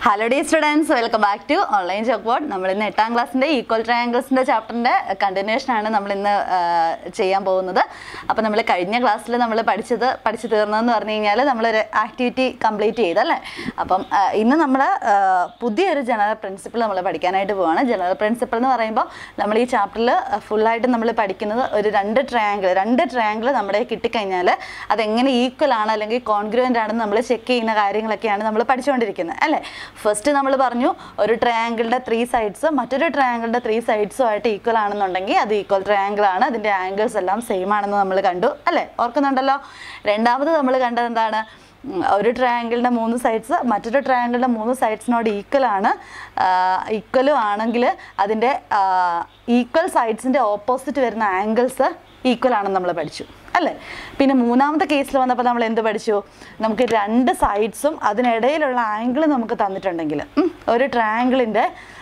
Hello the students welcome back to online chalk board നമ്മൾ ഇന്ന് എട്ടാം ക്ലാസ്സിൻ്റെ ഈക്വൽ ട്രയാങ്കിൾസിൻ്റെ ചാപ്റ്ററിൻ്റെ കണ്ടിന്യൂഷൻ ആണ് നമ്മൾ ഇന്ന് ആ, ചെയ്യാൻ പോകുന്നത് അപ്പോൾ നമ്മൾ കഴിഞ്ഞ ക്ലാസ്സിൽ നമ്മൾ പഠിച്ചത് പഠിച്ചു തീർന്നതെന്ന് പറഞ്ഞു കഴിഞ്ഞാൽ നമ്മളൊരു ആക്ടിവിറ്റി കംപ്ലീറ്റ് ചെയ്തല്ലേ അപ്പം ആ, ഇന്ന് നമ്മൾ പുതിയൊരു ജനറൽ പ്രിൻസിപ്പിൾ നമ്മൾ പഠിക്കാനായിട്ട് പോവാണ് ജനറൽ പ്രിൻസിപ്പിൾ എന്ന് പറയുമ്പോൾ നമ്മൾ ഈ ചാപ്റ്ററിൽ ഫുള്ളായിട്ട് നമ്മൾ പഠിക്കുന്നത് ഒരു രണ്ട് ട്രയാങ്കിൾ രണ്ട് ട്രയാങ്കിൾ നമ്മുടെ കിട്ടിക്കഴിഞ്ഞാൽ അതെങ്ങനെ ഈക്വൽ ആണ് അല്ലെങ്കിൽ കോൺഗ്രുവൻ്റ് ആണെന്ന് നമ്മൾ ചെക്ക് ചെയ്യുന്ന കാര്യങ്ങളൊക്കെയാണ് നമ്മൾ പഠിച്ചുകൊണ്ടിരിക്കുന്നത് അല്ലേ ഫസ്റ്റ് നമ്മൾ പറഞ്ഞു ഒരു ട്രയാങ്കിളിൻ്റെ ത്രീ സൈഡ്സ് മറ്റൊരു ട്രയാങ്കിളിൻ്റെ ത്രീ സൈഡ്സും ആയിട്ട് ഈക്വൽ ആണെന്നുണ്ടെങ്കിൽ അത് ഈക്വൽ ട്രയാങ്കിൾ ആണ് അതിൻ്റെ ആംഗിൾസ് എല്ലാം സെയിം ആണെന്ന് നമ്മൾ കണ്ടു അല്ലേ ഓർക്കുന്നുണ്ടല്ലോ രണ്ടാമത് നമ്മൾ കണ്ടത് എന്താണ് ഉം, ഒരു ട്രയാങ്കിളിൻ്റെ മൂന്ന് സൈഡ്സ് മറ്റൊരു ട്രയാങ്കിളിൻ്റെ മൂന്ന് സൈഡ്സിനോട് ഈക്വൽ ആണ് ഈക്വലും ആണെങ്കിൽ അതിൻ്റെ ഈക്വൽ സൈഡ്സിൻ്റെ ഓപ്പോസിറ്റ് വരുന്ന ആംഗിൾസ് ഈക്വൽ ആണെന്ന് നമ്മൾ പഠിച്ചു അല്ലേ പിന്നെ മൂന്നാമത്തെ കേസിൽ വന്നപ്പോൾ നമ്മൾ എന്ത് പഠിച്ചു നമുക്ക് രണ്ട് സൈഡ്സും അതിനിടയിലുള്ള ആംഗിൾ നമുക്ക് തന്നിട്ടുണ്ടെങ്കിൽ ഉം, ഒരു ട്രയാങ്കിളിൻ്റെ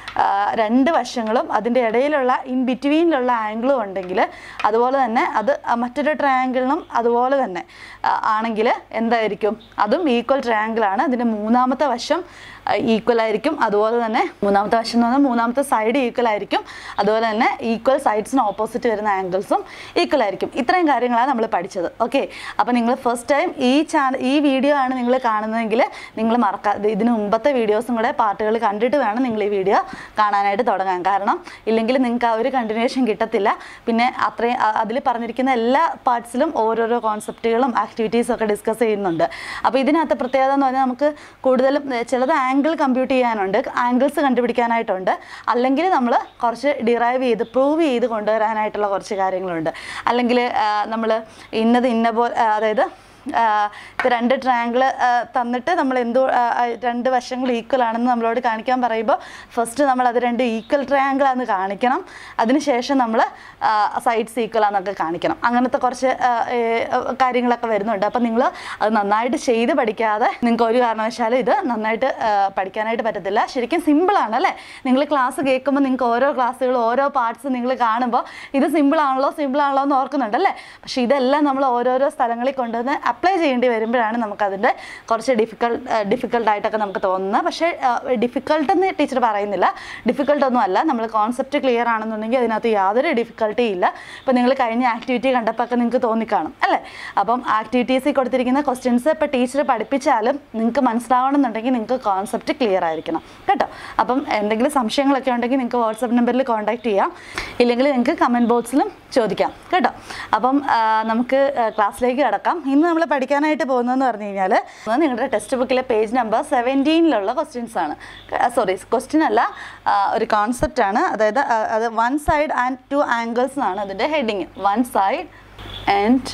രണ്ട് വശങ്ങളും അതിൻ്റെ ഇടയിലുള്ള ഇൻ ബിറ്റ്വീനിലുള്ള ആംഗിളും ഉണ്ടെങ്കിൽ അതുപോലെ തന്നെ അത് ആ മറ്റൊരു ട്രയാങ്കിളിനും അതുപോലെ തന്നെ ആണെങ്കിൽ എന്തായിരിക്കും അതും ഈക്വൽ ട്രയാങ്കിളാണ് അതിൻ്റെ മൂന്നാമത്തെ വശം ഈക്വൽ ആയിരിക്കും അതുപോലെ തന്നെ മൂന്നാമത്തെ വശം എന്ന് പറഞ്ഞാൽ മൂന്നാമത്തെ സൈഡ് ഈക്വൽ ആയിരിക്കും അതുപോലെ തന്നെ ഈക്വൽ സൈഡ്സിന് ഓപ്പോസിറ്റ് വരുന്ന ആംഗിൾസും ഈക്വൽ ആയിരിക്കും ഇത്രയും കാര്യങ്ങളാണ് നമ്മൾ പഠിച്ചത് ഓക്കെ അപ്പോൾ നിങ്ങൾ ഫസ്റ്റ് ടൈം ഈ ചാനൽ ഈ വീഡിയോ ആണ് നിങ്ങൾ കാണുന്നതെങ്കിൽ നിങ്ങൾ മറക്കാതെ ഇതിന് മുമ്പത്തെ വീഡിയോസും കൂടെ പാർട്ടുകൾ കണ്ടിട്ട് വേണം നിങ്ങൾ ഈ വീഡിയോ കാണാനായിട്ട് തുടങ്ങാൻ കാരണം ഇല്ലെങ്കിൽ നിങ്ങൾക്ക് ആ ഒരു കണ്ടിന്യൂഷൻ കിട്ടത്തില്ല പിന്നെ അത്രയും അതിൽ പറഞ്ഞിരിക്കുന്ന എല്ലാ പാർട്സിലും ഓരോരോ കോൺസെപ്റ്റുകളും ആക്ടിവിറ്റീസും ഒക്കെ ഡിസ്കസ് ചെയ്യുന്നുണ്ട് അപ്പോൾ ഇതിനകത്ത് പ്രത്യേകത എന്ന് പറഞ്ഞാൽ നമുക്ക് കൂടുതലും ഏർ, ചിലത് ആംഗിൾ കമ്പ്യൂട്ട് ചെയ്യാനുണ്ട് ആംഗിൾസ് കണ്ടുപിടിക്കാനായിട്ടുണ്ട് അല്ലെങ്കിൽ നമ്മൾ കുറച്ച് ഡിറൈവ് ചെയ്ത് പ്രൂവ് ചെയ്ത് കൊണ്ടുവരാനായിട്ടുള്ള കുറച്ച് കാര്യങ്ങളുണ്ട് അല്ലെങ്കിൽ നമ്മൾ ഇന്നത് ഇന്ന പോലെ അതായത് ഇപ്പോൾ രണ്ട് ട്രയാങ്കിൾ തന്നിട്ട് നമ്മൾ എന്തോ ആ, ആ, രണ്ട് വശങ്ങൾ ഈക്വൽ ആണെന്ന് നമ്മളോട് കാണിക്കാൻ പറയുമ്പോൾ ഫസ്റ്റ് നമ്മൾ അത് രണ്ട് ഈക്വൽ ട്രയാങ്കിൾ ആണെന്ന് കാണിക്കണം അതിനുശേഷം നമ്മൾ സൈഡ്സ് ഈക്വൽ ആണെന്നൊക്കെ കാണിക്കണം അങ്ങനത്തെ കുറച്ച് ആ, ഏ, കാര്യങ്ങളൊക്കെ വരുന്നുണ്ട് അപ്പം നിങ്ങൾ അത് നന്നായിട്ട് ചെയ്ത് പഠിക്കാതെ നിങ്ങൾക്ക് ഒരു കാരണവശാലും ഇത് നന്നായിട്ട് ആ, പഠിക്കാനായിട്ട് പറ്റത്തില്ല ശരിക്കും സിമ്പിളാണ് അല്ലേ നിങ്ങൾ ക്ലാസ് കേൾക്കുമ്പോൾ നിങ്ങൾക്ക് ഓരോ ക്ലാസ്സുകളും ഓരോ പാർട്സ് നിങ്ങൾ കാണുമ്പോൾ ഇത് സിമ്പിളാണല്ലോ സിമ്പിളാണല്ലോ എന്ന് ഓർക്കുന്നുണ്ടല്ലേ പക്ഷേ ഇതെല്ലാം നമ്മൾ ഓരോരോ സ്ഥലങ്ങളിൽ കൊണ്ടുവന്ന് അപ്ലൈ ചെയ്യേണ്ടി വരുമ്പോഴാണ് നമുക്കതിൻ്റെ കുറച്ച് ഡിഫിക്കൽട്ട് ഡിഫിക്കൽട്ടായിട്ടൊക്കെ നമുക്ക് തോന്നുന്നത് പക്ഷേ ഡിഫിക്കൽട്ട് എന്ന് ടീച്ചർ പറയുന്നില്ല ഡിഫിക്കൽട്ട് ഒന്നും അല്ല നമ്മൾ കോൺസെപ്റ്റ് ക്ലിയർ ആണെന്നുണ്ടെങ്കിൽ അതിനകത്ത് യാതൊരു ഡിഫിക്കൽട്ടി ഇല്ല ഇപ്പം നിങ്ങൾ കഴിഞ്ഞ ആക്ടിവിറ്റി കണ്ടപ്പോൾ ഒക്കെ നിങ്ങൾക്ക് തോന്നിക്കാണും അല്ലേ അപ്പം ആക്ടിവിറ്റീസിൽ കൊടുത്തിരിക്കുന്ന ക്വസ്റ്റ്യൻസ് ഇപ്പോൾ ടീച്ചർ പഠിപ്പിച്ചാലും നിങ്ങൾക്ക് മനസ്സിലാവണമെന്നുണ്ടെങ്കിൽ നിങ്ങൾക്ക് കോൺസെപ്റ്റ് ക്ലിയർ ആയിരിക്കണം കേട്ടോ അപ്പം എന്തെങ്കിലും സംശയങ്ങളൊക്കെ ഉണ്ടെങ്കിൽ നിങ്ങൾക്ക് വാട്സപ്പ് നമ്പറിൽ കോൺടാക്ട് ചെയ്യാം ഇല്ലെങ്കിൽ നിങ്ങൾക്ക് കമൻറ്റ് ബോക്സിലും ചോദിക്കാം കേട്ടോ അപ്പം ആ, നമുക്ക് ക്ലാസ്സിലേക്ക് കിടക്കാം ഇന്ന് നമ്മൾ പഠിക്കാനായിട്ട് പോകുന്നതെന്ന് പറഞ്ഞു കഴിഞ്ഞാൽ നിങ്ങളുടെ ടെക്സ്റ്റ് ബുക്കിലെ പേജ് നമ്പർ സെവൻറ്റീനിലുള്ള ക്വസ്റ്റ്യൻസ് ആണ് സോറി ക്വസ്റ്റ്യൻ അല്ല ആ, ഒരു കോൺസെപ്റ്റ് ആണ് അതായത് ആ, അത് one side and two angles എന്നാണ് അതിൻ്റെ heading one side and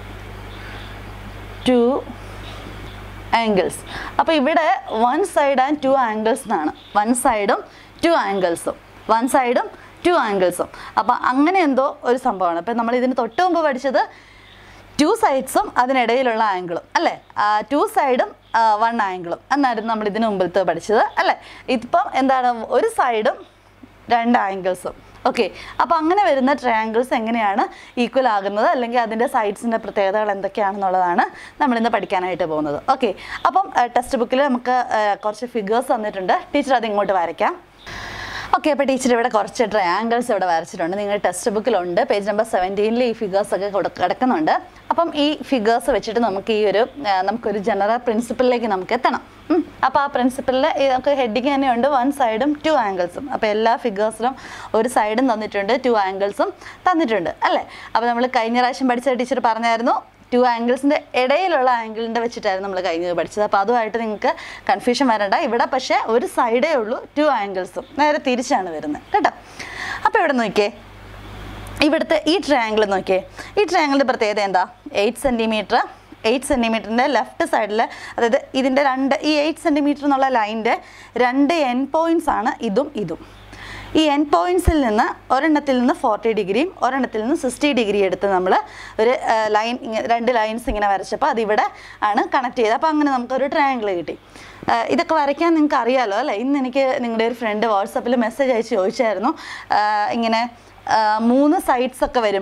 two angles അപ്പോൾ ഇവിടെ one side and two angles എന്നാണ് വൺ സൈഡും ടു ആംഗിൾസും വൺ സൈഡും ടു ആംഗിൾസും അപ്പോൾ അങ്ങനെ എന്തോ ഒരു സംഭവമാണ് അപ്പം നമ്മൾ ഇതിന് തൊട്ട് മുമ്പ് പഠിച്ചത് ടു സൈഡ്സും അതിനിടയിലുള്ള ആംഗിളും അല്ലേ ടു സൈഡും വൺ ആംഗിളും എന്നായിരുന്നു നമ്മൾ ഇതിന് മുമ്പിലത്തെ പഠിച്ചത് അല്ലേ ഇതിപ്പം എന്താണ് ഒരു സൈഡും രണ്ട് ആംഗിൾസും ഓക്കെ അപ്പോൾ അങ്ങനെ വരുന്ന ട്രയാങ്കിൾസ് എങ്ങനെയാണ് ഈക്വൽ ആകുന്നത് അല്ലെങ്കിൽ അതിൻ്റെ സൈഡ്സിൻ്റെ പ്രത്യേകതകൾ എന്തൊക്കെയാണെന്നുള്ളതാണ് നമ്മളിന്ന് പഠിക്കാനായിട്ട് പോകുന്നത് ഓക്കെ അപ്പം ടെക്സ്റ്റ് ബുക്കിൽ നമുക്ക് ആ, കുറച്ച് ഫിഗേഴ്സ് തന്നിട്ടുണ്ട് ടീച്ചർ അത് ഇങ്ങോട്ട് വരയ്ക്കാം ഓക്കെ അപ്പോൾ ടീച്ചർ ഇവിടെ കുറച്ച് ട്രയാങ്കിൾസ് ഇവിടെ വരച്ചിട്ടുണ്ട് നിങ്ങൾ ടെക്സ്റ്റ് ബുക്കിലുണ്ട് പേജ് നമ്പർ സെവൻറ്റീനിൽ ഈ ഫിഗേഴ്സ് ഒക്കെ കൊടു- കിടക്കുന്നുണ്ട് അപ്പം ഈ ഫിഗേഴ്സ് വെച്ചിട്ട് നമുക്ക് ഈ ഒരു ആ, നമുക്കൊരു ജനറൽ പ്രിൻസിപ്പിളിലേക്ക് നമുക്ക് എത്തണം ഉം. അപ്പോൾ ആ പ്രിൻസിപ്പിളിൽ നമുക്ക് ഹെഡിങ് തന്നെയുണ്ട് വൺ സൈഡും ടു ആംഗിൾസും അപ്പോൾ എല്ലാ ഫിഗേഴ്സിലും ഒരു സൈഡും തന്നിട്ടുണ്ട് ടു ആംഗിൾസും തന്നിട്ടുണ്ട് അല്ലേ അപ്പോൾ നമ്മൾ കഴിഞ്ഞ പ്രാവശ്യം പഠിച്ച ടീച്ചർ പറഞ്ഞായിരുന്നു ടു ആംഗിൾസിൻ്റെ ഇടയിലുള്ള ആംഗിളിൻ്റെ വെച്ചിട്ടായിരുന്നു നമ്മൾ കഴിഞ്ഞത് പഠിച്ചത് അപ്പോൾ അതുമായിട്ട് നിങ്ങൾക്ക് കൺഫ്യൂഷൻ വരണ്ട ഇവിടെ പക്ഷേ ഒരു സൈഡേ ഉള്ളൂ ടു ആംഗിൾസും നേരെ തിരിച്ചാണ് വരുന്നത് കേട്ടോ അപ്പോൾ ഇവിടെ നോക്കിയേ ഇവിടുത്തെ ഈ ട്രയാങ്കിൾ നോക്കിയേ ഈ ട്രയാങ്കിളിൻ്റെ പ്രത്യേകത എന്താ എയ്റ്റ് സെൻറ്റിമീറ്റർ എയ്റ്റ് സെൻറ്റിമീറ്ററിൻ്റെ ലെഫ്റ്റ് സൈഡിൽ അതായത് ഇതിൻ്റെ രണ്ട് ഈ എയ്റ്റ് സെൻറ്റിമീറ്റർ എന്നുള്ള ലൈനിൻ്റെ രണ്ട് എൻ പോയിൻറ്റ്സ് ആണ് ഇതും ഇതും ഈ എൻ പോയിൻറ്റ്സിൽ നിന്ന് ഒരെണ്ണത്തിൽ നിന്ന് ഫോർട്ടി ഡിഗ്രിയും ഒരെണ്ണത്തിൽ നിന്ന് സിക്സ്റ്റി ഡിഗ്രി എടുത്ത് നമ്മൾ ഒരു ലൈൻ രണ്ട് ലൈൻസ് ഇങ്ങനെ വരച്ചപ്പോൾ അതിവിടെ ആണ് കണക്ട് ചെയ്തത് അപ്പോൾ അങ്ങനെ നമുക്കൊരു ട്രയാങ്കിൾ കിട്ടി ആ, ഇതൊക്കെ വരയ്ക്കാൻ നിങ്ങൾക്ക് അറിയാലോ അല്ലേ ഇന്ന് എനിക്ക് നിങ്ങളുടെ ഒരു ഫ്രണ്ട് വാട്സപ്പിൽ മെസ്സേജ് അയച്ച് ചോദിച്ചായിരുന്നു ആ, ഇങ്ങനെ ആ, മൂന്ന് സൈഡ്സ് ഒക്കെ വരുമ്പോൾ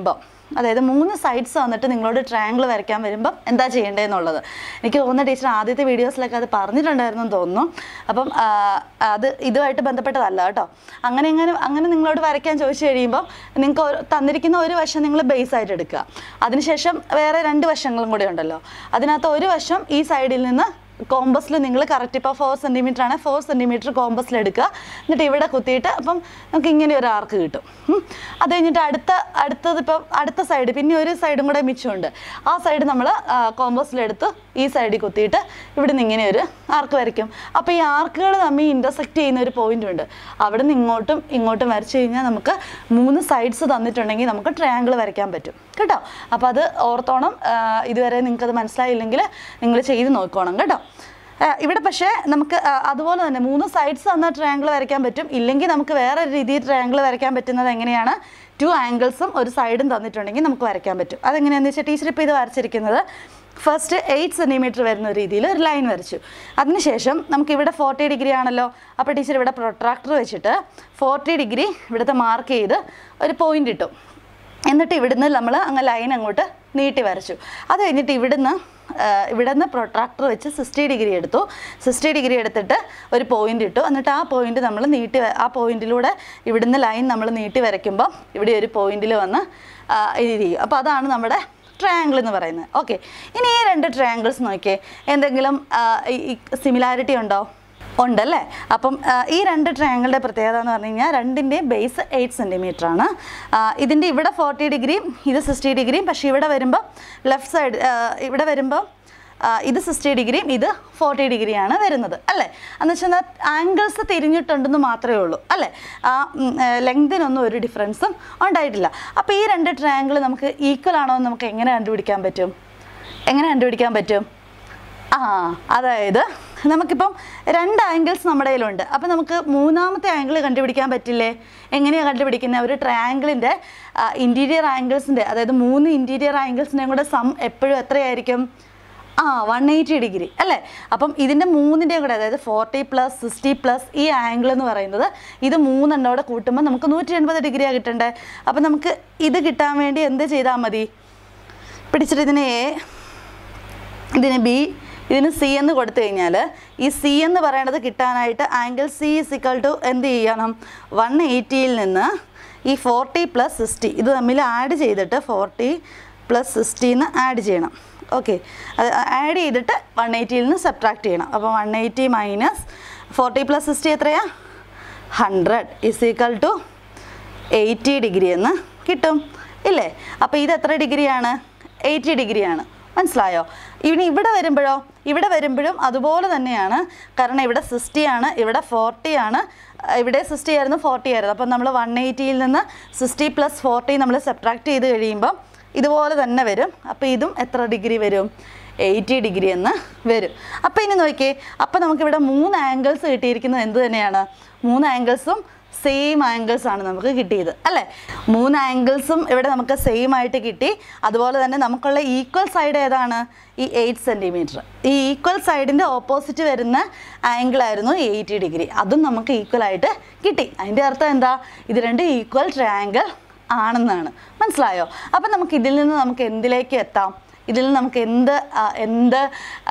അതായത് മൂന്ന് സൈഡ്സ് വന്നിട്ട് നിങ്ങളോട് ട്രയാങ്കിൾ വരയ്ക്കാൻ വരുമ്പം എന്താ ചെയ്യേണ്ടതെന്നുള്ളത് എനിക്ക് തോന്നുന്ന ടീച്ചർ ആദ്യത്തെ വീഡിയോസിലൊക്കെ അത് പറഞ്ഞിട്ടുണ്ടായിരുന്നു എന്ന് തോന്നുന്നു അപ്പം ആ, അത് ഇതുമായിട്ട് ബന്ധപ്പെട്ടതല്ല കേട്ടോ അങ്ങനെ ഇങ്ങനെ അങ്ങനെ നിങ്ങളോട് വരയ്ക്കാൻ ചോദിച്ചു കഴിയുമ്പോൾ നിങ്ങൾക്ക് ഒരു- തന്നിരിക്കുന്ന ഒരു വശം നിങ്ങൾ ബേസ് ആയിട്ട് എടുക്കുക അതിനുശേഷം വേറെ രണ്ട് വശങ്ങളും കൂടെ ഉണ്ടല്ലോ അതിനകത്ത് ഒരു വശം ഈ സൈഡിൽ നിന്ന് കോമ്പസിൽ നിങ്ങൾ കറക്റ്റ് ഇപ്പോൾ ഫോർ സെൻറ്റിമീറ്റർ ആണ് ഫോർ സെൻറ്റിമീറ്റർ കോമ്പസിൽ എടുക്കുക എന്നിട്ട് ഇവിടെ കുത്തിയിട്ട് അപ്പം നമുക്ക് ഇങ്ങനെ ഒരു ആർക്ക് കിട്ടും ഉം. അത് കഴിഞ്ഞിട്ട് അടുത്ത അടുത്തത് ഇപ്പം അടുത്ത സൈഡ് പിന്നെ ഒരു സൈഡും കൂടെ മിച്ചമുണ്ട് ആ സൈഡ് നമ്മൾ കോമ്പസിലെടുത്ത് ഈ സൈഡിൽ കുത്തിയിട്ട് ഇവിടെ നിന്ന് ഇങ്ങനെ ഒരു ആർക്ക് വരയ്ക്കും അപ്പോൾ ഈ ആർക്കുകൾ തമ്മിൽ ഇൻ്റർസെക്റ്റ് ചെയ്യുന്ന ഒരു പോയിന്റ് ഉണ്ട് അവിടെ നിന്ന് ഇങ്ങോട്ടും ഇങ്ങോട്ടും വരച്ചു കഴിഞ്ഞാൽ നമുക്ക് മൂന്ന് സൈഡ്സ് തന്നിട്ടുണ്ടെങ്കിൽ നമുക്ക് ട്രയാങ്കിൾ വരയ്ക്കാൻ പറ്റും കേട്ടോ അപ്പോൾ അത് ഓർത്തോണം ആ, ഇതുവരെ നിങ്ങൾക്ക് അത് മനസ്സിലായില്ലെങ്കിൽ നിങ്ങൾ ചെയ്ത് നോക്കണം കേട്ടോ ആ, ഇവിടെ പക്ഷേ നമുക്ക് ആ, അതുപോലെ തന്നെ മൂന്ന് സൈഡ്സ് തന്ന ട്രയാങ്കിൾ വരയ്ക്കാൻ പറ്റും ഇല്ലെങ്കിൽ നമുക്ക് വേറെ രീതിയിൽ ട്രയാങ്കിൾ വരയ്ക്കാൻ പറ്റുന്നത് എങ്ങനെയാണ് ടു ആംഗിൾസും ഒരു സൈഡും തന്നിട്ടുണ്ടെങ്കിൽ നമുക്ക് വരയ്ക്കാൻ പറ്റും അതെങ്ങനെയാണെന്ന് വെച്ചാൽ ടീച്ചർ ഇപ്പോൾ ഇത് വരച്ചിരിക്കുന്നത് ഫസ്റ്റ് എയ്റ്റ് സെൻറ്റിമീറ്റർ വരുന്ന രീതിയിൽ ഒരു ലൈൻ വരച്ചു അതിനുശേഷം നമുക്ക് ഇവിടെ ഫോർട്ടി ഡിഗ്രി ആണല്ലോ അപ്പോൾ ടീച്ചർ ഇവിടെ പ്രൊട്രാക്ടർ വെച്ചിട്ട് ഫോർട്ടി ഡിഗ്രി ഇവിടുത്തെ മാർക്ക് ചെയ്ത് ഒരു പോയിന്റ് ഇട്ടു എന്നിട്ട് ഇവിടുന്ന് നമ്മൾ അങ്ങ് ലൈൻ അങ്ങോട്ട് നീട്ടി വരച്ചു അത് കഴിഞ്ഞിട്ട് ഇവിടുന്ന് ആ, ഇവിടുന്ന് പ്രൊട്രാക്ടർ വെച്ച് സിക്സ്റ്റി ഡിഗ്രി എടുത്തു സിക്സ്റ്റി ഡിഗ്രി എടുത്തിട്ട് ഒരു പോയിന്റ് ഇട്ടു എന്നിട്ട് ആ പോയിന്റ് നമ്മൾ നീട്ടി വ- ആ പോയിന്റിലൂടെ ഇവിടുന്ന് ലൈൻ നമ്മൾ നീട്ടി വരയ്ക്കുമ്പോൾ ഇവിടെ ഒരു പോയിന്റിൽ വന്ന് ആ, ഇത് ചെയ്യും അപ്പോൾ അതാണ് നമ്മുടെ ട്രയാങ്കിൾ എന്ന് പറയുന്നത് ഓക്കെ ഇനി ഈ രണ്ട് ട്രയാങ്കിൾസ് നോക്കിയേ എന്തെങ്കിലും സിമിലാരിറ്റി ഉണ്ടോ ഉണ്ടല്ലേ അപ്പം ആ, ഈ രണ്ട് ട്രയാങ്കിളുടെ പ്രത്യേകത എന്ന് പറഞ്ഞു കഴിഞ്ഞാൽ രണ്ടിൻ്റെയും ബേസ് എയ്റ്റ് സെൻറ്റിമീറ്റർ ആണ് ആ, ഇതിൻ്റെ ഇവിടെ ഫോർട്ടി ഡിഗ്രിയും ഇത് സിക്സ്റ്റി ഡിഗ്രിയും പക്ഷേ ഇവിടെ വരുമ്പോൾ ലെഫ്റ്റ് സൈഡ് ഇവിടെ വരുമ്പോൾ ആ, ഇത് സിക്സ്റ്റി ഡിഗ്രിയും ഇത് ഫോർട്ടി ഡിഗ്രിയാണ് വരുന്നത് അല്ലേ എന്ന് വെച്ചാൽ ആംഗിൾസ് തിരിഞ്ഞിട്ടുണ്ടെന്ന് മാത്രമേ ഉള്ളൂ അല്ലേ ആ ലെങ്തിനൊന്നും ഒരു ഡിഫറൻസും ഉണ്ടായിട്ടില്ല അപ്പോൾ ഈ രണ്ട് ട്രയാങ്കിൾ നമുക്ക് ഈക്വൽ ആണോ എന്ന് നമുക്ക് എങ്ങനെ കണ്ടുപിടിക്കാൻ പറ്റും എങ്ങനെ കണ്ടുപിടിക്കാൻ പറ്റും ആ അതായത് നമുക്കിപ്പം രണ്ട് ആംഗിൾസ് നമ്മുടെ കയ്യിലുണ്ട് അപ്പം നമുക്ക് മൂന്നാമത്തെ ആംഗിൾ കണ്ടുപിടിക്കാൻ പറ്റില്ലേ എങ്ങനെയാണ് കണ്ടുപിടിക്കുന്നത് ഒരു ട്രയാങ്കിളിൻ്റെ ഇൻറ്റീരിയർ ആംഗിൾസിൻ്റെ അതായത് മൂന്ന് ഇൻറ്റീരിയർ ആംഗിൾസിൻ്റെയും കൂടെ സം എപ്പോഴും എത്രയായിരിക്കും ആ വൺ എയ്റ്റി ഡിഗ്രി അല്ലേ അപ്പം ഇതിൻ്റെ മൂന്നിൻ്റെയും കൂടെ അതായത് ഫോർട്ടി പ്ലസ് സിക്സ്റ്റി പ്ലസ് ഈ ആംഗിൾ എന്ന് പറയുന്നത് ഇത് മൂന്നെണ്ണോടെ കൂട്ടുമ്പോൾ നമുക്ക് നൂറ്റി എൺപത് ഡിഗ്രിയാണ് കിട്ടണ്ടേ അപ്പം നമുക്ക് ഇത് കിട്ടാൻ വേണ്ടി എന്ത് ചെയ്താൽ മതി പിടിച്ചിട്ട് ഇതിനെ എ ഇതിന് ബി ഇതിന് സി എന്ന് കൊടുത്തു കഴിഞ്ഞാൽ ഈ സി എന്ന് പറയുന്നത് കിട്ടാനായിട്ട് angle C is equal to എന്ത് ചെയ്യണം വൺ എയ്റ്റിയിൽ നിന്ന് ഈ ഫോർട്ടി പ്ലസ് സിക്സ്റ്റി ഇത് തമ്മിൽ ആഡ് ചെയ്തിട്ട് ഫോർട്ടി പ്ലസ് സിക്സ്റ്റിന്ന് ആഡ് ചെയ്യണം ഓക്കെ അത് ആഡ് ചെയ്തിട്ട് വൺ എയ്റ്റിയിൽ നിന്ന് സബ്ട്രാക്ട് ചെയ്യണം അപ്പോൾ one eighty minus forty plus sixty എത്രയാ hundred is equal to eighty degree എന്ന് കിട്ടും ഇല്ലേ അപ്പോൾ ഇത് എത്ര ഡിഗ്രിയാണ് എയ്റ്റി ഡിഗ്രിയാണ് മനസ്സിലായോ ഇനി ഇവിടെ വരുമ്പോഴോ ഇവിടെ വരുമ്പോഴും അതുപോലെ തന്നെയാണ് കാരണം ഇവിടെ സിക്സ്റ്റി ആണ് ഇവിടെ ഫോർട്ടി ആണ് അഹ് ഇവിടെ സിക്സ്റ്റി ആയിരുന്നു ഫോർട്ടി ആയിരുന്നു അപ്പം നമ്മൾ വൺ എയ്റ്റിയിൽ നിന്ന് സിക്സ്റ്റി പ്ലസ് ഫോർട്ടി നമ്മൾ സബ്ട്രാക്ട് ചെയ്ത് കഴിയുമ്പം ഇതുപോലെ തന്നെ വരും അപ്പോൾ ഇതും എത്ര ഡിഗ്രി വരും എയ്റ്റി ഡിഗ്രി എന്ന് വരും അപ്പോൾ ഇനി നോക്കിയേ അപ്പോൾ നമുക്കിവിടെ മൂന്ന് ആംഗിൾസ് കിട്ടിയിരിക്കുന്നത് എന്ത് തന്നെയാണ് മൂന്ന് ആംഗിൾസും സെയിം ആംഗിൾസ് ആണ് നമുക്ക് കിട്ടിയത് അല്ലേ മൂന്ന് ആംഗിൾസും ഇവിടെ നമുക്ക് സെയിം ആയിട്ട് കിട്ടി അതുപോലെ തന്നെ നമുക്കുള്ള ഈക്വൽ സൈഡ് ഏതാണ് ഈ എയ്റ്റ് സെൻറ്റിമീറ്റർ ഈ ഈക്വൽ സൈഡിൻ്റെ ഓപ്പോസിറ്റ് വരുന്ന ആംഗിൾ ആയിരുന്നു എയ്റ്റി ഡിഗ്രി അതും നമുക്ക് ഈക്വൽ ആയിട്ട് കിട്ടി അതിൻ്റെ അർത്ഥം എന്താ ഇത് രണ്ട് ഈക്വൽ ട്രയാങ്കിൾ ആണെന്നാണ് മനസ്സിലായോ അപ്പം നമുക്ക് ഇതിൽ നിന്ന് നമുക്ക് എന്തിലേക്ക് എത്താം ഇതിൽ നിന്ന് നമുക്ക് എന്ത് ആ, എന്ത്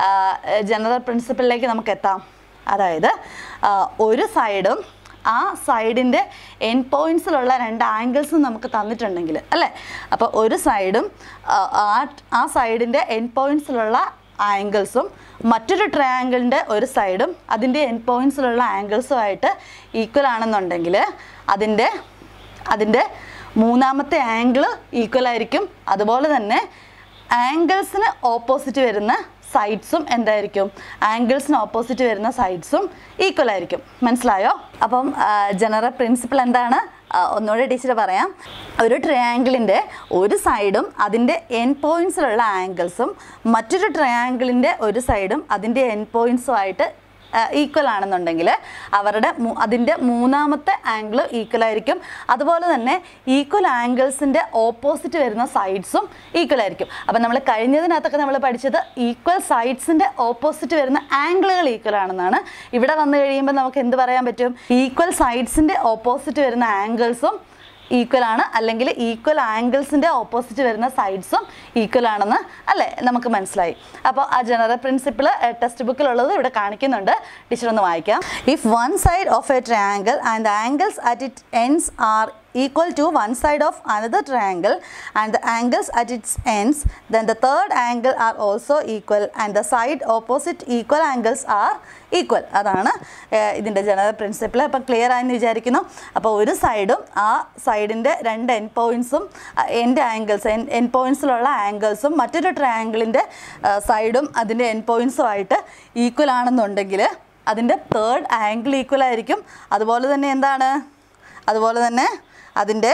ജനറൽ പ്രിൻസിപ്പിളിലേക്ക് നമുക്ക് എത്താം അതായത് ആ, ഒരു സൈഡും ആ സൈഡിൻ്റെ എൻ പോയിൻറ്റ്സിലുള്ള രണ്ട് ആംഗിൾസും നമുക്ക് തന്നിട്ടുണ്ടെങ്കിൽ അല്ലേ അപ്പോൾ ഒരു സൈഡും ആ, ആ ആ സൈഡിൻ്റെ എൻ പോയിൻറ്റ്സിലുള്ള ആംഗിൾസും മറ്റൊരു ട്രയാങ്കിളിൻ്റെ ഒരു സൈഡും അതിൻ്റെ എൻ പോയിൻറ്റ്സിലുള്ള ആംഗിൾസുമായിട്ട് ഈക്വൽ ആണെന്നുണ്ടെങ്കിൽ അതിൻ്റെ അതിൻ്റെ മൂന്നാമത്തെ ആംഗിൾ ഈക്വൽ ആയിരിക്കും അതുപോലെ തന്നെ ആംഗിൾസിന് ഓപ്പോസിറ്റ് വരുന്ന സൈഡ്സും എന്തായിരിക്കും ആംഗിൾസിന് ഓപ്പോസിറ്റ് വരുന്ന സൈഡ്സും ഈക്വൽ ആയിരിക്കും മനസ്സിലായോ അപ്പം ജനറൽ പ്രിൻസിപ്പിൾ എന്താണ് ആ, ഒന്നുകൂടെ ടീച്ചർ പറയാം ഒരു ട്രയാങ്കിളിൻ്റെ ഒരു സൈഡും അതിൻ്റെ എൻ പോയിൻറ്റ്സിലുള്ള ആംഗിൾസും മറ്റൊരു ട്രയാങ്കിളിൻ്റെ ഒരു സൈഡും അതിൻ്റെ എൻ പോയിൻറ്റ്സും ആയിട്ട് ഈക്വൽ ആണെന്നുണ്ടെങ്കിൽ അവരുടെ മൂ- അതിൻ്റെ മൂന്നാമത്തെ ആംഗിൾ ഈക്വൽ ആയിരിക്കും അതുപോലെ തന്നെ ഈക്വൽ ആംഗിൾസിൻ്റെ ഓപ്പോസിറ്റ് വരുന്ന സൈഡ്സും ഈക്വൽ ആയിരിക്കും അപ്പം നമ്മൾ കഴിഞ്ഞതിനകത്തൊക്കെ നമ്മൾ പഠിച്ചത് ഈക്വൽ സൈഡ്സിൻ്റെ ഓപ്പോസിറ്റ് വരുന്ന ആംഗിളുകൾ ഈക്വൽ ആണെന്നാണ് ഇവിടെ വന്നു കഴിയുമ്പോൾ നമുക്ക് എന്ത് പറയാൻ പറ്റും ഈക്വൽ സൈഡ്സിൻ്റെ ഓപ്പോസിറ്റ് വരുന്ന ആംഗിൾസും ഈക്വൽ ആണ് അല്ലെങ്കിൽ ഈക്വൽ ആംഗിൾസിൻ്റെ ഓപ്പോസിറ്റ് വരുന്ന സൈഡ്സും ഈക്വൽ ആണെന്ന് അല്ലേ നമുക്ക് മനസ്സിലായി അപ്പോൾ ആ ജനറൽ പ്രിൻസിപ്പിൾ ടെക്സ്റ്റ് ബുക്കിലുള്ളത് ഇവിടെ കാണിക്കുന്നുണ്ട് ടീച്ചർ ഒന്ന് വായിക്കാം if one side of a triangle and the angles at it ends are equal to one side of another triangle and the angles at its ends then the third angle are also equal and the side opposite equal angles are equal അതാണ് ഏഹ്, ഇതിൻ്റെ general principle അപ്പം clear ആയെന്ന് വിചാരിക്കുന്നു അപ്പോൾ ഒരു സൈഡും ആ സൈഡിൻ്റെ രണ്ട് എൻ പോയിൻസും എൻ്റെ ആംഗിൾസ് എൻ എൻ പോയിൻസിലുള്ള ആംഗിൾസും മറ്റൊരു ട്രയാങ്കിളിൻ്റെ സൈഡും അതിൻ്റെ എൻ പോയിൻസുമായിട്ട് ഈക്വൽ ആണെന്നുണ്ടെങ്കിൽ അതിൻ്റെ തേർഡ് ആംഗിൾ ഈക്വൽ ആയിരിക്കും അതുപോലെ തന്നെ എന്താണ് അതുപോലെ തന്നെ അതിൻ്റെ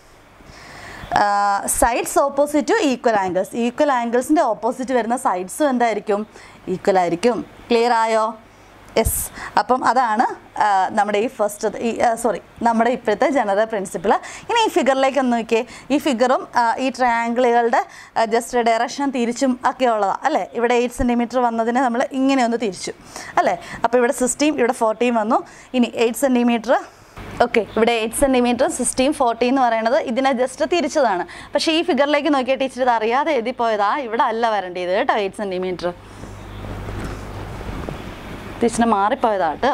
sides opposite to equal angles equal ആംഗിൾസിൻ്റെ ഓപ്പോസിറ്റ് വരുന്ന സൈഡ്സും എന്തായിരിക്കും ഈക്വൽ ആയിരിക്കും ക്ലിയർ ആയോ യെസ് അപ്പം അതാണ് ആ, നമ്മുടെ ഈ ഫസ്റ്റ് ഈ സോറി നമ്മുടെ ഇപ്പോഴത്തെ ജനറൽ പ്രിൻസിപ്പിൾ ഇനി ഈ ഫിഗറിലേക്ക് ഒന്ന് നോക്കിയേ ഈ ഫിഗറും ഈ ട്രയാങ്കിളുകളുടെ ജസ്റ്റ് ഡയറക്ഷൻ തിരിച്ചും ഒക്കെ ഉള്ളതാണ് അല്ലേ ഇവിടെ എയ്റ്റ് സെൻറ്റിമീറ്റർ വന്നതിനെ നമ്മൾ ഇങ്ങനെ ഒന്ന് തിരിച്ചു അല്ലേ അപ്പോൾ ഇവിടെ സിക്സ്റ്റീൻ ഇവിടെ ഫോർട്ടീൻ വന്നു ഇനി എയ്റ്റ് സെൻറ്റിമീറ്റർ ഓക്കെ ഇവിടെ എയ്റ്റ് സെൻറ്റിമീറ്റർ സിക്സ്റ്റീൻ ഫോർട്ടീൻ എന്ന് പറയുന്നത് ഇതിനെ ജസ്റ്റ് തിരിച്ചതാണ് പക്ഷേ ഈ ഫിഗറിലേക്ക് നോക്കിയ ടീച്ചർ ഇത് അറിയാതെ എഴുതി പോയതാ ഇവിടെ അല്ല വരേണ്ടത് കേട്ടോ എയ്റ്റ് സെൻറ്റിമീറ്റർ ടീച്ചറിന് മാറിപ്പോയതാ കേട്ടോ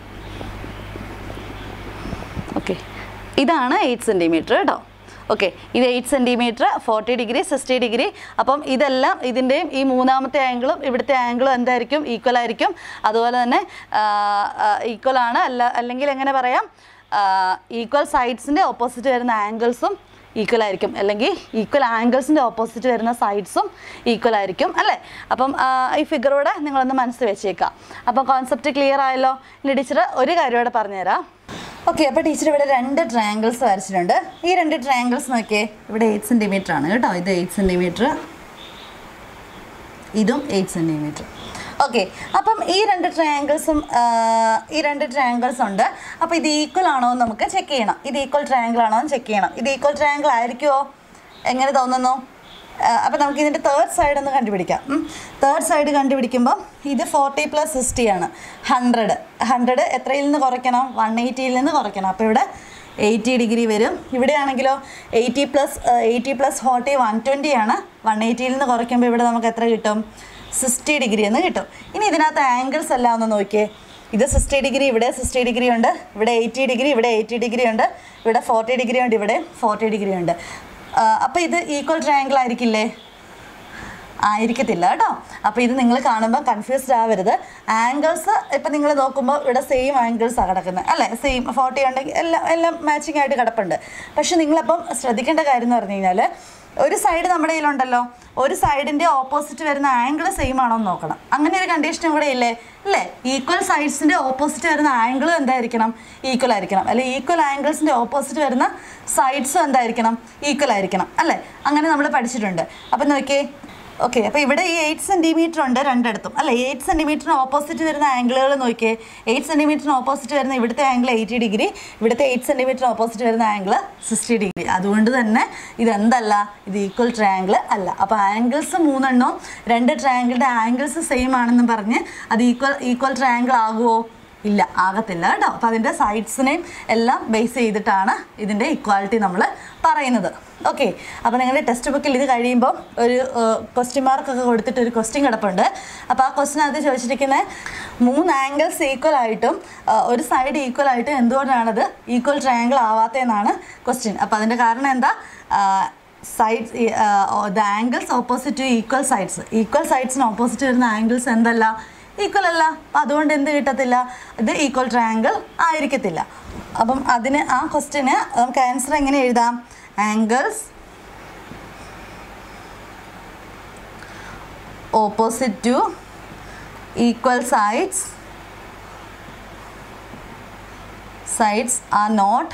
ഓക്കെ ഇതാണ് എയ്റ്റ് സെൻറ്റിമീറ്റർ കേട്ടോ ഓക്കെ ഇത് eight centimetre forty degree sixty degree അപ്പം ഇതെല്ലാം ഇതിൻ്റെയും ഈ മൂന്നാമത്തെ ആംഗിളും ഇവിടുത്തെ ആംഗിളും എന്തായിരിക്കും ഈക്വൽ ആയിരിക്കും അതുപോലെ തന്നെ ഈക്വൽ ആണ് അല്ല അല്ലെങ്കിൽ എങ്ങനെ പറയാം ഈക്വൽ സൈഡ്സിൻ്റെ ഓപ്പോസിറ്റ് വരുന്ന ആംഗിൾസും ഈക്വൽ ആയിരിക്കും അല്ലെങ്കിൽ ഈക്വൽ ആംഗിൾസിൻ്റെ ഓപ്പോസിറ്റ് വരുന്ന സൈഡ്സും ഈക്വൽ ആയിരിക്കും അല്ലേ അപ്പം ആ, ഈ ഫിഗറോടെ നിങ്ങളൊന്ന് മനസ്സിൽ വെച്ചേക്കാം അപ്പം കോൺസെപ്റ്റ് ക്ലിയർ ആയല്ലോ ഇനി ടീച്ചർ ഒരു കാര്യം കൂടെ പറഞ്ഞുതരാം ഓക്കെ അപ്പോൾ ടീച്ചർ ഇവിടെ രണ്ട് ട്രയാങ്കിൾസ് വരച്ചിട്ടുണ്ട് ഈ രണ്ട് ട്രയാങ്കിൾസ് നോക്കിയേ ഇവിടെ എയ്റ്റ് സെൻറ്റിമീറ്റർ ആണ് കേട്ടോ ഇത് എയ്റ്റ് സെൻറ്റിമീറ്റർ ഇതും എയ്റ്റ് സെൻറ്റിമീറ്റർ ഓക്കെ അപ്പം ഈ രണ്ട് ട്രയാങ്കിൾസും ഈ രണ്ട് ട്രയാങ്കിൾസ് ഉണ്ട് അപ്പോൾ ഇത് ഈക്വൽ ആണോ എന്ന് നമുക്ക് ചെക്ക് ചെയ്യണം ഇത് ഈക്വൽ ട്രയാങ്കിൾ ആണോ എന്ന് ചെക്ക് ചെയ്യണം ഇത് ഈക്വൽ ട്രയാങ്കിൾ ആയിരിക്കുമോ എങ്ങനെ തോന്നുന്നു അപ്പോൾ നമുക്ക് ഇതിൻ്റെ തേർഡ് സൈഡ് ഒന്ന് കണ്ടുപിടിക്കാം തേർഡ് സൈഡ് കണ്ടുപിടിക്കുമ്പോൾ ഇത് ഫോർട്ടി പ്ലസ് സിക്സ്റ്റി ആണ് ഹൺഡ്രഡ് ഹൺഡ്രഡ് എത്രയിൽ നിന്ന് കുറയ്ക്കണം വൺ എയ്റ്റിയിൽ നിന്ന് കുറയ്ക്കണം അപ്പോൾ ഇവിടെ എയ്റ്റി ഡിഗ്രി വരും ഇവിടെയാണെങ്കിലോ eighty plus eighty plus forty one twenty ആണ് വൺ എയ്റ്റിയിൽ നിന്ന് കുറയ്ക്കുമ്പോൾ ഇവിടെ നമുക്ക് എത്ര കിട്ടും സിക്സ്റ്റി ഡിഗ്രി എന്ന് കിട്ടും ഇനി ഇതിനകത്ത് ആംഗിൾസ് എല്ലാം ഒന്ന് നോക്കിയേ ഇത് സിക്സ്റ്റി ഡിഗ്രി ഇവിടെ സിക്സ്റ്റി ഡിഗ്രി ഉണ്ട് ഇവിടെ എയ്റ്റി ഡിഗ്രി ഇവിടെ എയ്റ്റി ഡിഗ്രി ഉണ്ട് ഇവിടെ ഫോർട്ടി ഡിഗ്രി ഉണ്ട് ഇവിടെ ഫോർട്ടി ഡിഗ്രി ഉണ്ട് അപ്പോൾ ഇത് ഈക്വൽ ട്രയാങ്കിൾ ആയിരിക്കില്ലേ ആയിരിക്കത്തില്ല കേട്ടോ അപ്പോൾ ഇത് നിങ്ങൾ കാണുമ്പോൾ കൺഫ്യൂസ്ഡ് ആവരുത് ആംഗിൾസ് ഇപ്പം നിങ്ങൾ നോക്കുമ്പോൾ ഇവിടെ സെയിം ആംഗിൾസാണ് കിടക്കുന്നത് അല്ലേ സെയിം ഫോർട്ടി ഉണ്ടെങ്കിൽ എല്ലാം എല്ലാം മാച്ചിങ് ആയിട്ട് കിടപ്പുണ്ട് പക്ഷെ നിങ്ങളപ്പം ശ്രദ്ധിക്കേണ്ട കാര്യം എന്ന് പറഞ്ഞു കഴിഞ്ഞാൽ ഒരു സൈഡ് നമ്മുടെ കയ്യിലുണ്ടല്ലോ ഒരു സൈഡിൻ്റെ ഓപ്പോസിറ്റ് വരുന്ന ആംഗിൾ സെയിം ആണോ എന്ന് നോക്കണം അങ്ങനെ ഒരു കണ്ടീഷനും കൂടെ ഇല്ലേ അല്ലേ ഈക്വൽ സൈഡ്സിൻ്റെ ഓപ്പോസിറ്റ് വരുന്ന ആംഗിളും എന്തായിരിക്കണം ഈക്വൽ ആയിരിക്കണം അല്ലെ ഈക്വൽ ആംഗിൾസിൻ്റെ ഓപ്പോസിറ്റ് വരുന്ന സൈഡ്സും എന്തായിരിക്കണം ഈക്വൽ ആയിരിക്കണം അല്ലേ അങ്ങനെ നമ്മൾ പഠിച്ചിട്ടുണ്ട് അപ്പം നോക്കിയേ ഓക്കെ അപ്പോൾ ഇവിടെ ഈ എയ്റ്റ് സെൻറ്റിമീറ്റർ ഉണ്ട് രണ്ടിടത്തും അല്ല എയ്റ്റ് സെൻറ്റിമീറ്ററിന് ഓപ്പോസിറ്റ് വരുന്ന ആംഗിളുകൾ നോക്കിയേ എയ്റ്റ് സെൻറ്റിമീറ്ററിന് ഓപ്പോസിറ്റ് വരുന്ന ഇവിടുത്തെ ആംഗിൾ എയ്റ്റി ഡിഗ്രി ഇവിടുത്തെ എയ്റ്റ് സെൻറ്റിമീറ്ററിന് ഓപ്പോസിറ്റ് വരുന്ന ആംഗിൾ സിക്സ്റ്റി ഡിഗ്രി അതുകൊണ്ട് തന്നെ ഇതെന്തല്ല ഇത് ഈക്വൽ ട്രയാങ്കിൾ അല്ല അപ്പോൾ ആംഗിൾസ് മൂന്നെണ്ണവും രണ്ട് ട്രയാങ്കിളുടെ ആംഗിൾസ് സെയിം ആണെന്ന് പറഞ്ഞ് അത് ഈക്വൽ ഈക്വൽ ട്രയാങ്കിൾ ആകുമോ ഇല്ല ആകത്തില്ല കേട്ടോ അപ്പോൾ അതിൻ്റെ സൈഡ്സിനെയും എല്ലാം ബേസ് ചെയ്തിട്ടാണ് ഇതിൻ്റെ ഇക്വാലിറ്റി നമ്മൾ പറയുന്നത് ഓക്കെ അപ്പോൾ നിങ്ങളുടെ ടെക്സ്റ്റ് ബുക്കിൽ ഇത് കഴിയുമ്പോൾ ഒരു ക്വസ്റ്റ്യൻ മാർക്കൊക്കെ കൊടുത്തിട്ട് ഒരു ക്വസ്റ്റ്യൻ കിടപ്പുണ്ട് അപ്പോൾ ആ ക്വസ്റ്റിനകത്ത് ചോദിച്ചിരിക്കുന്നത് മൂന്ന് ആംഗിൾസ് ഈക്വൽ ആയിട്ടും ആ, ഒരു സൈഡ് ഈക്വൽ ആയിട്ടും എന്തുകൊണ്ടാണത് ഈക്വൽ ട്രയാങ്കിൾ ആവാത്തതെന്നാണ് ക്വസ്റ്റ്യൻ അപ്പോൾ അതിൻ്റെ കാരണം എന്താ sides the angles opposite to equal sides equal സൈഡ്സിന് ഓപ്പോസിറ്റ് വരുന്ന ആംഗിൾസ് എന്തല്ല ഈക്വൽ അല്ല അപ്പം അതുകൊണ്ട് എന്ത് കിട്ടത്തില്ല ഇത് ഈക്വൽ ട്രയാങ്കിൾ ആയിരിക്കത്തില്ല അപ്പം അതിന് ആ ക്വസ്റ്റ്യന് നമുക്ക് ആൻസർ എങ്ങനെ എഴുതാം angles opposite to equal sides sides are not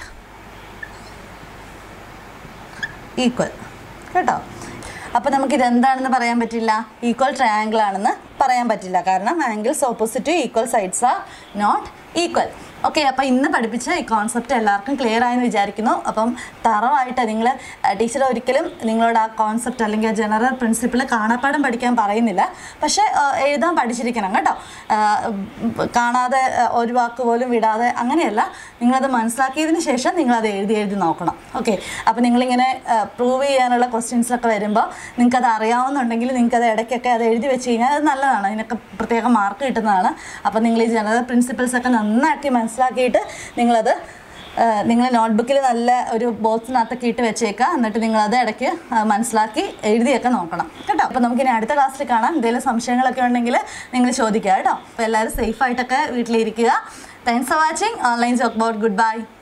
equal കേട്ടോ അപ്പോൾ നമുക്കിത് എന്താണെന്ന് പറയാൻ പറ്റില്ല ഈക്വൽ ട്രയാങ്കിൾ ആണെന്ന് പറയാൻ പറ്റില്ല കാരണം angles opposite equal sides are not equal okay അപ്പോൾ ഇന്ന് പഠിപ്പിച്ച ഈ കോൺസെപ്റ്റ് എല്ലാവർക്കും ക്ലിയർ ആയെന്ന് വിചാരിക്കുന്നു അപ്പം തറവായിട്ട് നിങ്ങൾ ടീച്ചർ ഒരിക്കലും നിങ്ങളോട് ആ കോൺസെപ്റ്റ് അല്ലെങ്കിൽ ആ ജനറൽ പ്രിൻസിപ്പിൾ കാണാപ്പാടം പഠിക്കാൻ പറയുന്നില്ല പക്ഷേ ആ, എഴുതാൻ പഠിച്ചിരിക്കണം കേട്ടോ ആ, ഉം, കാണാതെ ആ, ഒരു വാക്ക് പോലും വിടാതെ അങ്ങനെയല്ല നിങ്ങളത് മനസ്സിലാക്കിയതിന് ശേഷം നിങ്ങളത് എഴുതി എഴുതി നോക്കണം ഓക്കെ അപ്പോൾ നിങ്ങളിങ്ങനെ പ്രൂവ് ചെയ്യാനുള്ള ക്വസ്റ്റ്യൻസ് ഒക്കെ വരുമ്പോൾ നിങ്ങൾക്ക് അത് അറിയാവുന്നുണ്ടെങ്കിൽ നിങ്ങൾക്ക് അത് ഇടയ്ക്കൊക്കെ അത് എഴുതി വെച്ച് കഴിഞ്ഞാൽ അത് നല്ലതാണ് അതിനൊക്കെ പ്രത്യേക മാർക്ക് കിട്ടുന്നതാണ് അപ്പോൾ നിങ്ങൾ ഈ ജനറൽ പ്രിൻസിപ്പിൾസ് ഒക്കെ നന്നാക്കി മനസ്സിലാക്കിയിട്ട് നിങ്ങളത് നിങ്ങൾ നോട്ട്ബുക്കിൽ നല്ല ഒരു ബോക്സിനകത്തൊക്കെ ഇട്ട് വെച്ചേക്കുക എന്നിട്ട് നിങ്ങളത് ഇടയ്ക്ക് ആ, മനസ്സിലാക്കി എഴുതിയൊക്കെ നോക്കണം കേട്ടോ അപ്പോൾ നമുക്കിനി അടുത്ത ക്ലാസ്സിൽ കാണാം എന്തെങ്കിലും സംശയങ്ങളൊക്കെ ഉണ്ടെങ്കിൽ നിങ്ങൾ ചോദിക്കുക കേട്ടോ അപ്പോൾ എല്ലാവരും സേഫായിട്ടൊക്കെ വീട്ടിലിരിക്കുക thanks for watching online chalk board good bye